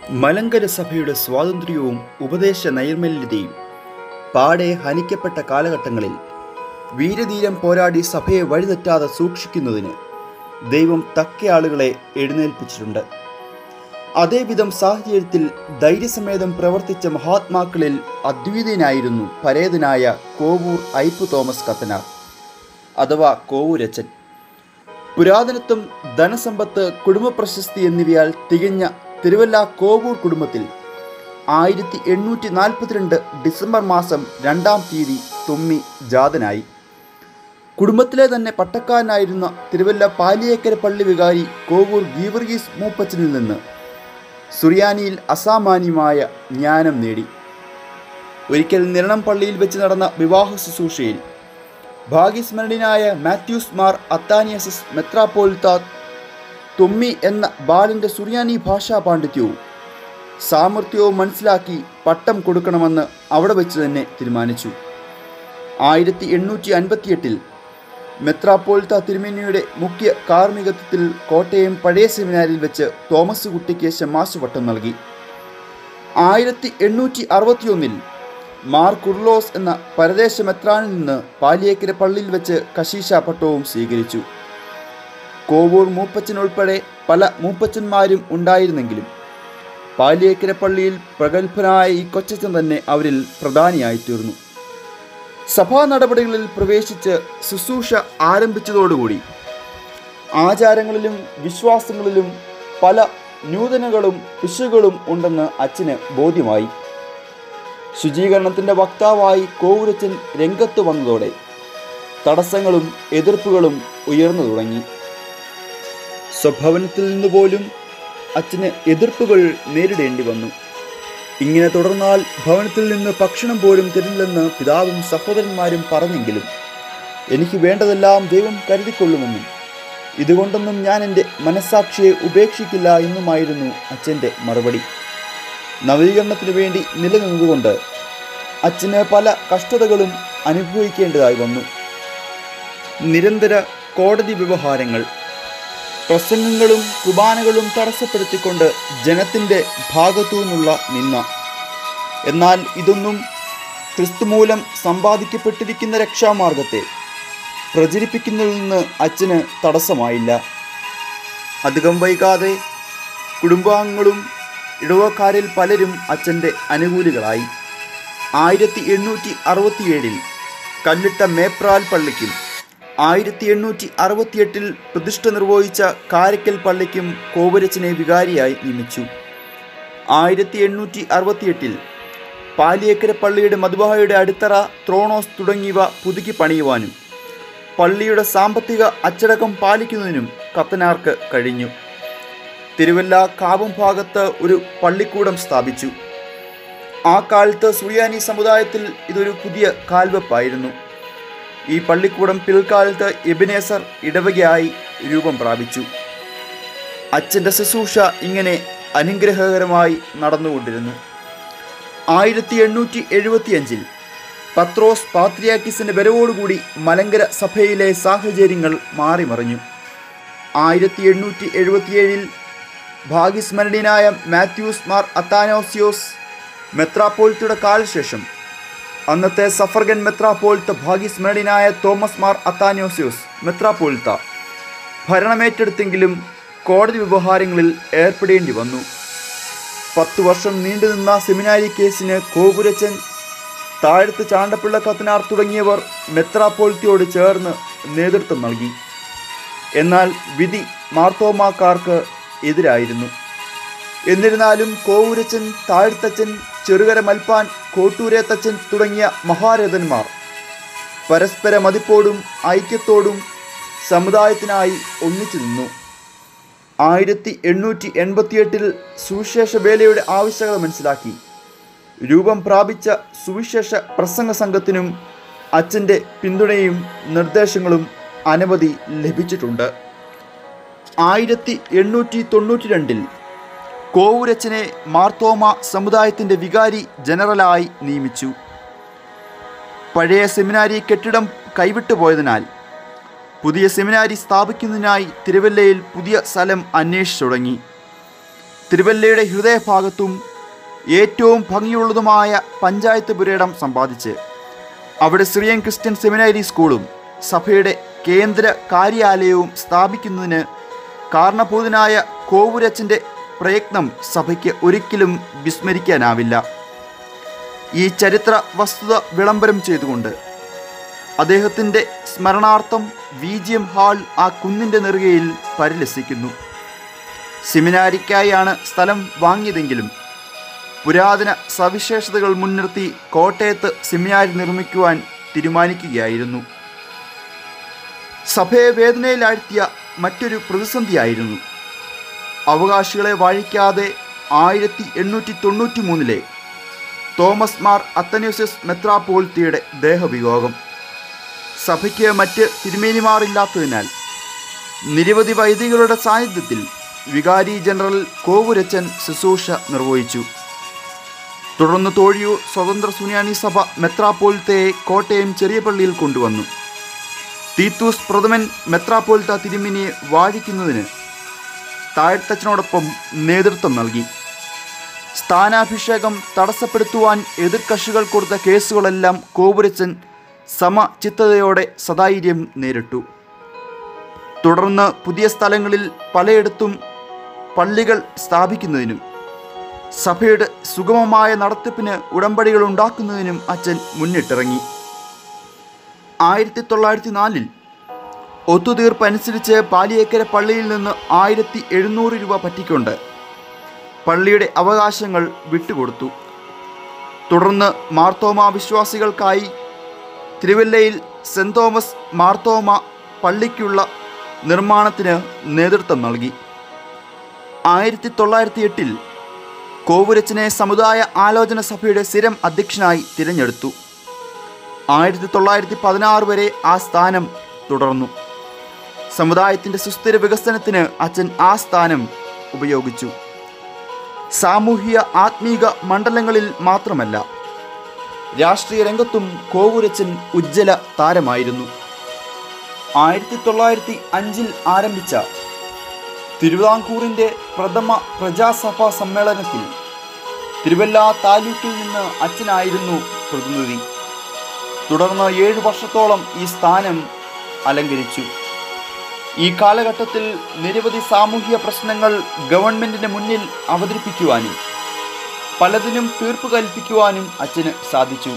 മലങ്കര സഭയുടെ സ്വാതന്ത്ര്യവും ഉപദേശ നൈർമല്യതയും പാടെ ഹനിക്കപ്പെട്ട കാലഘട്ടങ്ങളിൽ വീരധീരം പോരാടി സഭയെ വഴിതെറ്റാതെ സൂക്ഷിക്കുന്നതിന് ദൈവം തക്ക ആളുകളെ എഴുന്നേൽപ്പിച്ചിട്ടുണ്ട് അതേവിധം സാഹചര്യത്തിൽ ധൈര്യസമേതം പ്രവർത്തിച്ച മഹാത്മാക്കളിൽ അദ്വിതീയനായിരുന്നു പരേതനായ കോവൂർ ഐപ്പ് തോമസ് കത്തനാർ അഥവാ കോവൂരച്ചൻ പുരാതനത്വം ധനസമ്പത്ത് കുടുംബ പ്രശസ്തി എന്നിവയാൽ തികഞ്ഞ തിരുവല്ല കോവൂർ കുടുംബത്തിൽ ആയിരത്തി എണ്ണൂറ്റി നാൽപ്പത്തിരണ്ട് ഡിസംബർ മാസം രണ്ടാം തീയതി തുമ്മി ജാതനായി കുടുംബത്തിലെ തന്നെ പട്ടക്കാരനായിരുന്ന തിരുവല്ല പാലിയേക്കര പള്ളി വികാരി കോവൂർ ഗീവർഗീസ് മൂപ്പച്ചനിൽ നിന്ന് സുറിയാനിയിൽ അസാമാന്യമായ ജ്ഞാനം നേടി ഒരിക്കൽ നിരണം പള്ളിയിൽ വെച്ച് നടന്ന വിവാഹ ശുശ്രൂഷയിൽ ഭാഗ്യസ്മരണീയനായ മാത്യൂസ് മാർ അത്താനിയസസ് മെത്രാപ്പോലിത്ത തൊമ്മി എന്ന ബാലൻ്റെ സുറിയാനി ഭാഷാ പാണ്ഡിത്യവും സാമർഥ്യവും മനസ്സിലാക്കി പട്ടം കൊടുക്കണമെന്ന് അവിടെ വെച്ച് തന്നെ തീരുമാനിച്ചു ആയിരത്തി എണ്ണൂറ്റി അൻപത്തിയെട്ടിൽ മെത്രാപ്പോലിത്ത തിരുമേനിയുടെ മുഖ്യ കാർമ്മികത്വത്തിൽ കോട്ടയം പഴയ സെമിനാരിൽ വെച്ച് തോമസ് കുട്ടിക്ക് ശമാശ പട്ടം നൽകി ആയിരത്തി എണ്ണൂറ്റി അറുപത്തിയൊന്നിൽ മാർ കുർലോസ് എന്ന പരദേശ മെത്രാനിൽ നിന്ന് പാലിയേക്കര പള്ളിയിൽ വെച്ച് കശീശ പട്ടവും സ്വീകരിച്ചു കോവൂർ മൂപ്പച്ചൻ ഉൾപ്പെടെ പല മൂപ്പച്ചന്മാരും ഉണ്ടായിരുന്നെങ്കിലും പാലിയേക്കര പള്ളിയിൽ പ്രഗത്ഭനായ ഈ കൊച്ചച്ചൻ തന്നെ അവരിൽ പ്രധാനിയായി തീർന്നു സഭാ നടപടികളിൽ പ്രവേശിച്ച് ശുശ്രൂഷ ആരംഭിച്ചതോടുകൂടി ആചാരങ്ങളിലും വിശ്വാസങ്ങളിലും പല നൂതനകളും പിശുകളും ഉണ്ടെന്ന് അച്ഛന് ബോധ്യമായി ശുചീകരണത്തിൻ്റെ വക്താവായി കോവുരച്ചൻ രംഗത്ത് വന്നതോടെ തടസ്സങ്ങളും എതിർപ്പുകളും ഉയർന്നു തുടങ്ങി സ്വഭവനത്തിൽ നിന്ന് പോലും അച്ഛന് എതിർപ്പുകൾ നേരിടേണ്ടി വന്നു ഇങ്ങനെ തുടർന്നാൽ ഭവനത്തിൽ നിന്ന് ഭക്ഷണം പോലും തരില്ലെന്ന് പിതാവും സഹോദരന്മാരും പറഞ്ഞെങ്കിലും എനിക്ക് വേണ്ടതെല്ലാം ദൈവം കരുതിക്കൊള്ളുമെന്നും ഇതുകൊണ്ടൊന്നും ഞാൻ എൻ്റെ മനസ്സാക്ഷിയെ ഉപേക്ഷിക്കില്ല എന്നുമായിരുന്നു അച്ഛൻ്റെ മറുപടി നവീകരണത്തിനു വേണ്ടി നിലനിന്നതുകൊണ്ട് അച്ഛന് പല കഷ്ടതകളും അനുഭവിക്കേണ്ടതായി വന്നു നിരന്തര കോടതി വ്യവഹാരങ്ങൾ പ്രസംഗങ്ങളും കുർബാനകളും തടസ്സപ്പെടുത്തിക്കൊണ്ട് ജനത്തിൻ്റെ ഭാഗത്തു നിന്നുള്ള നിന്ന എന്നാൽ ഇതൊന്നും ക്രിസ്തുമൂലം സമ്പാദിക്കപ്പെട്ടിരിക്കുന്ന രക്ഷാമാർഗത്തെ പ്രചരിപ്പിക്കുന്നതിൽ നിന്ന് അച്ഛന് തടസ്സമായില്ല അധികം വൈകാതെ കുടുംബാംഗങ്ങളും ഇടവക്കാരിൽ പലരും അച്ഛൻ്റെ അനുകൂലികളായി ആയിരത്തി എണ്ണൂറ്റി അറുപത്തിയേഴിൽ കല്ലിട്ട മേപ്രാൽ പള്ളിക്കും ആയിരത്തി എണ്ണൂറ്റി അറുപത്തിയെട്ടിൽ പ്രതിഷ്ഠ നിർവഹിച്ച കാരക്കൽ പള്ളിക്കും കോവരച്ചനെ വികാരിയായി നിയമിച്ചു ആയിരത്തി എണ്ണൂറ്റി അറുപത്തിയെട്ടിൽ പാലിയേക്കര പള്ളിയുടെ മധുബാഹയുടെ അടിത്തറ ത്രോണോസ് തുടങ്ങിയവ പുതുക്കി പണിയുവാനും പള്ളിയുടെ സാമ്പത്തിക അച്ചടക്കം പാലിക്കുന്നതിനും കത്തനാർക്ക് കഴിഞ്ഞു തിരുവല്ല കാവും ഭാഗത്ത് ഒരു പള്ളിക്കൂടം സ്ഥാപിച്ചു ആ കാലത്ത് സുറിയാനി സമുദായത്തിൽ ഇതൊരു പുതിയ കാൽവെപ്പായിരുന്നു ഈ പള്ളിക്കൂടം പിൽക്കാലത്ത് എബിനേസർ ഇടവകയായി രൂപം പ്രാപിച്ചു അച്ഛൻ്റെ ശുശ്രൂഷ ഇങ്ങനെ അനുഗ്രഹകരമായി നടന്നുകൊണ്ടിരുന്നു ആയിരത്തി എണ്ണൂറ്റി എഴുപത്തിയഞ്ചിൽ പത്രോസ് പാത്രിയാക്കിസിൻ്റെ വരവോടുകൂടി മലങ്കര സഭയിലെ സാഹചര്യങ്ങൾ മാറിമറിഞ്ഞു ആയിരത്തി എണ്ണൂറ്റി എഴുപത്തിയേഴിൽ ഭാഗ്യസ്മരണീയനായ മാത്യൂസ് മാർ അത്താനോസിയോസ് മെത്രാപ്പോലിത്തയുടെ കാലശേഷം അന്നത്തെ സഫർഗൻ മെത്രാപ്പോലിത്ത ഭാഗ്യസ്മരണീയനായ തോമസ് മാർ അത്താനോസിയോസ് മെത്രാപ്പോലിത്ത ഭരണമേറ്റെടുത്തെങ്കിലും കോടതി വ്യവഹാരങ്ങളിൽ ഏർപ്പെടേണ്ടി വന്നു പത്തു വർഷം നീണ്ടുനിന്ന സെമിനാരി കേസിന് കോപുരച്ചൻ താഴത്ത് ചാണ്ടപ്പിള്ള കത്തനാർ തുടങ്ങിയവർ മെത്രാപ്പോലിത്തയോട് ചേർന്ന് നേതൃത്വം നൽകി എന്നാൽ വിധി മാർത്തോമാക്കാർക്ക് എതിരായിരുന്നു എന്നിരുന്നാലും കോവൂരച്ചൻ താഴ്ത്തച്ഛൻ ചെറുകര മൽപ്പാൻ കോട്ടൂരേത്തച്ഛൻ തുടങ്ങിയ മഹാരഥന്മാർ പരസ്പര മതിപ്പോടും ഐക്യത്തോടും സമുദായത്തിനായി ഒന്നിച്ചു നിന്നു ആയിരത്തി എണ്ണൂറ്റി എൺപത്തിയെട്ടിൽ സുവിശേഷ വേലയുടെ ആവശ്യകത മനസ്സിലാക്കി രൂപം പ്രാപിച്ച സുവിശേഷ പ്രസംഗ സംഘത്തിനും അച്ഛൻ്റെ പിന്തുണയും നിർദ്ദേശങ്ങളും അനവധി ലഭിച്ചിട്ടുണ്ട് ആയിരത്തി എണ്ണൂറ്റി തൊണ്ണൂറ്റി രണ്ടിൽ കോവൂരച്ചനെ മാർത്തോമ സമുദായത്തിൻ്റെ വികാരി ജനറലായി നിയമിച്ചു പഴയ സെമിനാരി കെട്ടിടം കൈവിട്ടുപോയതിനാൽ പുതിയ സെമിനാരി സ്ഥാപിക്കുന്നതിനായി തിരുവല്ലയിൽ പുതിയ സ്ഥലം അന്വേഷിച്ചു തുടങ്ങി തിരുവല്ലയുടെ ഹൃദയഭാഗത്തും ഏറ്റവും ഭംഗിയുള്ളതുമായ പഞ്ചായത്ത് പുരയിടം സമ്പാദിച്ച് അവിടെ സിറിയൻ ക്രിസ്ത്യൻ സെമിനാരി സ്കൂളും സഭയുടെ കേന്ദ്ര കാര്യാലയവും സ്ഥാപിക്കുന്നതിന് കാരണഭൂതനായ കോവൂരച്ചൻ്റെ പ്രയത്നം സഭയ്ക്ക് ഒരിക്കലും വിസ്മരിക്കാനാവില്ല ഈ ചരിത്ര വസ്തുത വിളംബരം ചെയ്തുകൊണ്ട് അദ്ദേഹത്തിൻ്റെ സ്മരണാർത്ഥം വി ജി എം ഹാൾ ആ കുന്നിൻ്റെ നെറുകയിൽ പരിലസിക്കുന്നു സെമിനാരിക്കായാണ് സ്ഥലം വാങ്ങിയതെങ്കിലും പുരാതന സവിശേഷതകൾ മുൻനിർത്തി കോട്ടയത്ത് സെമിനാരി നിർമ്മിക്കുവാൻ തീരുമാനിക്കുകയായിരുന്നു സഭയെ വേദനയിലാഴ്ത്തിയ മറ്റൊരു പ്രതിസന്ധിയായിരുന്നു അവകാശികളെ വാഴിക്കാതെ ആയിരത്തി എണ്ണൂറ്റി തൊണ്ണൂറ്റി മൂന്നിലെ തോമസ് മാർ അത്തന്യൂസിയസ് മെത്രാപ്പോൾത്തിയുടെ ദേഹവിയോഗം സഭയ്ക്ക് മറ്റ് തിരുമേനിമാറില്ലാത്തതിനാൽ നിരവധി വൈദികരുടെ സാന്നിധ്യത്തിൽ വികാരി ജനറൽ കോവുരച്ചൻ ശുശ്രൂഷ നിർവഹിച്ചു തുടർന്ന് തോഴിയൂർ സ്വതന്ത്ര സുനിയാനി സഭ മെത്രാപ്പോൽത്തയെ കോട്ടയം ചെറിയ പള്ളിയിൽ കൊണ്ടുവന്നു തീത്തൂസ് പ്രഥമൻ മെത്രാപ്പോൽത്ത തിരുമിനിയെ വാഴിക്കുന്നതിന് താഴ്ത്തച്ഛനോടൊപ്പം നേതൃത്വം നൽകി സ്ഥാനാഭിഷേകം തടസ്സപ്പെടുത്തുവാൻ എതിർകക്ഷികൾ കൊടുത്ത കേസുകളെല്ലാം കോപുരച്ചൻ സമചിത്തതയോടെ സധൈര്യം നേരിട്ടു തുടർന്ന് പുതിയ സ്ഥലങ്ങളിൽ പലയിടത്തും പള്ളികൾ സ്ഥാപിക്കുന്നതിനും സഭയുടെ സുഗമമായ നടത്തിപ്പിന് ഉടമ്പടികൾ ഉണ്ടാക്കുന്നതിനും അച്ഛൻ മുന്നിട്ടിറങ്ങി ആയിരത്തി തൊള്ളായിരത്തി നാലിൽ ഒത്തുതീർപ്പ് അനുസരിച്ച് പാലിയേക്കര പള്ളിയിൽ നിന്ന് ആയിരത്തി എഴുന്നൂറ് രൂപ പറ്റിക്കൊണ്ട് പള്ളിയുടെ അവകാശങ്ങൾ വിട്ടുകൊടുത്തു തുടർന്ന് മാർത്തോമ വിശ്വാസികൾക്കായി തിരുവല്ലയിൽ സെൻറ് തോമസ് മാർത്തോമ പള്ളിക്കുള്ള നിർമ്മാണത്തിന് നേതൃത്വം നൽകി ആയിരത്തി തൊള്ളായിരത്തി എട്ടിൽ കോവുരച്ചനെ സമുദായ ആലോചന സഭയുടെ സ്ഥിരം അധ്യക്ഷനായി തിരഞ്ഞെടുത്തു ആയിരത്തി തൊള്ളായിരത്തി പതിനാറ് വരെ ആ സ്ഥാനം തുടർന്നു സമുദായത്തിൻ്റെ സുസ്ഥിര വികസനത്തിന് അച്ഛൻ ആ സ്ഥാനം ഉപയോഗിച്ചു സാമൂഹിക ആത്മീക മണ്ഡലങ്ങളിൽ മാത്രമല്ല രാഷ്ട്രീയ രംഗത്തും കോവൂരച്ചൻ ഉജ്ജ്വല താരമായിരുന്നു ആയിരത്തി തൊള്ളായിരത്തി അഞ്ചിൽ ആരംഭിച്ച തിരുവിതാംകൂറിൻ്റെ പ്രഥമ പ്രജാസഭാ സമ്മേളനത്തിൽ തിരുവല്ല താലൂക്കിൽ നിന്ന് അച്ഛനായിരുന്നു പ്രതിനിധി തുടർന്ന് ഏഴു വർഷത്തോളം ഈ സ്ഥാനം അലങ്കരിച്ചു ഈ കാലഘട്ടത്തിൽ നിരവധി സാമൂഹിക പ്രശ്നങ്ങൾ ഗവൺമെന്റിന് മുന്നിൽ അവതരിപ്പിക്കുവാനും പലതിനും തീർപ്പ് കൽപ്പിക്കുവാനും അച്ഛന് സാധിച്ചു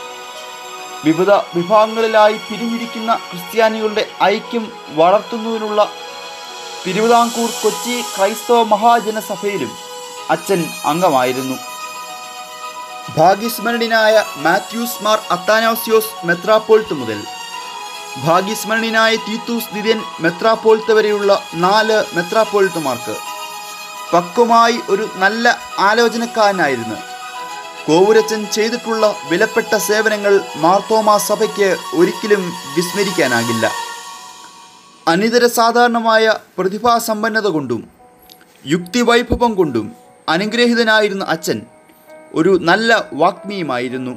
വിവിധ വിഭാഗങ്ങളിലായി പിരിഞ്ഞിരിക്കുന്ന ക്രിസ്ത്യാനികളുടെ ഐക്യം വളർത്തുന്നതിനുള്ള തിരുവിതാംകൂർ കൊച്ചി ക്രൈസ്തവ മഹാജനസഭയിലും അച്ഛൻ അംഗമായിരുന്നു ഭാഗ്യസ്മരണീയനായ മാത്യൂസ് മാർ അത്താനാസ്യോസ് മെത്രാപ്പോൾത്ത് മുതൽ ഭാഗ്യസ്മരണീയനായ തീത്തൂസ് ദിത്യൻ മെത്രാപ്പോൾത്ത് വരെയുള്ള നാല് മെത്രാപ്പോൾത്തുമാർക്ക് പക്വമായി ഒരു നല്ല ആലോചനക്കാരനായിരുന്നു കോവുരച്ചൻ ചെയ്തിട്ടുള്ള വിലപ്പെട്ട സേവനങ്ങൾ മാർത്തോമാ സഭയ്ക്ക് ഒരിക്കലും വിസ്മരിക്കാനാകില്ല അനിതര സാധാരണമായ പ്രതിഭാസമ്പന്നത കൊണ്ടും യുക്തിവൈഭവം കൊണ്ടും അനുഗ്രഹീതനായിരുന്ന അച്ഛൻ ഒരു നല്ല വാഗ്മിയുമായിരുന്നു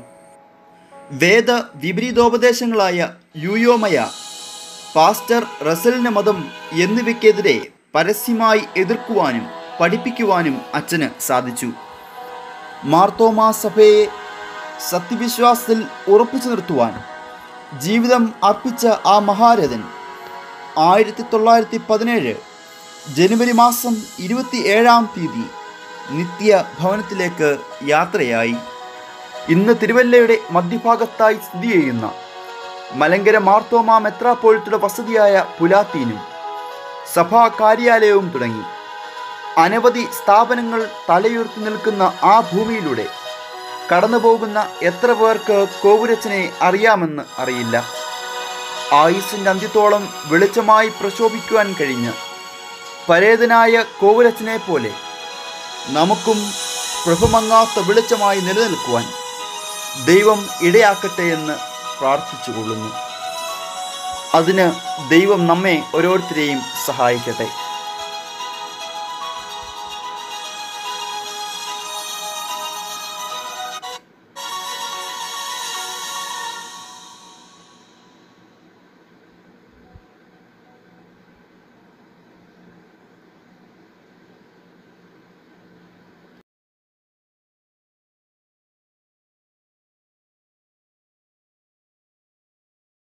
വേദ വിപരീതോപദേശങ്ങളായ യൂയോമയ പാസ്റ്റർ റസലിൻ്റെ മതം എന്നിവയ്ക്കെതിരെ പരസ്യമായി എതിർക്കുവാനും പഠിപ്പിക്കുവാനും അച്ഛന് സാധിച്ചു മാർത്തോമാ സഭയെ സത്യവിശ്വാസത്തിൽ ഉറപ്പിച്ചു നിർത്തുവാൻ ജീവിതം അർപ്പിച്ച ആ മഹാരഥൻ ആയിരത്തി തൊള്ളായിരത്തി പതിനേഴ് ജനുവരി മാസം ഇരുപത്തി ഏഴാം തീയതി നിത്യ ഭവനത്തിലേക്ക് യാത്രയായി ഇന്ന് തിരുവല്ലയുടെ മധ്യഭാഗത്തായി സ്ഥിതി ചെയ്യുന്ന മലങ്കര മാർത്തോമ മെത്രാപ്പോളിറ്റിയുടെ വസതിയായ പുലാത്തീനും സഭാ കാര്യാലയവും തുടങ്ങി അനവധി സ്ഥാപനങ്ങൾ തലയുയർത്തി നിൽക്കുന്ന ആ ഭൂമിയിലൂടെ കടന്നു പോകുന്ന എത്ര പേർക്ക് കോവുരച്ചനെ അറിയാമെന്ന് അറിയില്ല ആയുസിൻ്റെ അന്ത്യത്തോളം വെളിച്ചമായി പ്രശോഭിക്കുവാൻ കഴിഞ്ഞ പരേതനായ കോവുരച്ചനെ പോലെ നമുക്കും പ്രഭമങ്ങാത്ത വെളിച്ചമായി നിലനിൽക്കുവാൻ ദൈവം ഇടയാക്കട്ടെ എന്ന് പ്രാർത്ഥിച്ചുകൊള്ളുന്നു അതിന് ദൈവം നമ്മെ ഓരോരുത്തരെയും സഹായിക്കട്ടെ